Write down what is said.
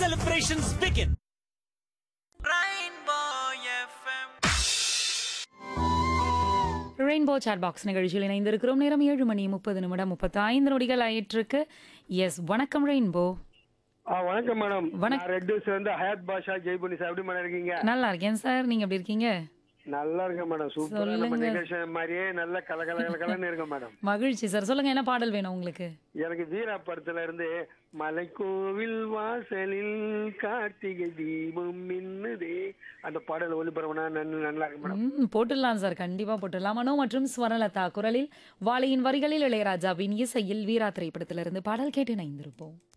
Celebrations begin. Rainbow chat box நிகழ்ச்சியில் இணைந்திருக்கிறோம் நேரம் ஏழு மணி முப்பது நிமிடம் முப்பத்தி ஐந்து நொடிகள் ஆயிட்டிருக்கு எஸ் வணக்கம் ரெயின்போ ஆ வணக்கம் மேடம் வணக்கம். நான் ரெட் ஹவுஸ்ல இருந்து ஹயாத் பாஷா ஜெய்புனி சார் எப்படி மேடம் இருக்கீங்க நல்லா இருக்கேன் சார் நீங்க எப்படி இருக்கீங்க நல்லா இருக்கேன் மேடம் சூப்பரா நம்ம சொல்லுங்க. நிகழ்ச்சி மாதிரியே நல்ல கல கல கல கலன்னு இருக்கேன் மேடம் மகிழ்ச்சி சார் சொல்லுங்க என்ன பாடல் வேணும் உங்களுக்கு எனக்கு வீரா படத்துல இருந்து மலைக்கோவில் வாசலில் கார்த்திகை தீபம் மின்னுதே அந்த பாடல் ஒளிபரப்புனா நன் நல்லா இருக்கு மேடம் ம், போட்டுடலாம் சார் கண்டிப்பா போட்டுடலாம் மனோ மற்றும் ஸ்வரலதா குரலில் வாழையின் வரிகளில் இளையராஜாவின் இசையில் வீரா திரைப்படத்திலிருந்து பாடல் கேட்டு இணைந்திருப்போம்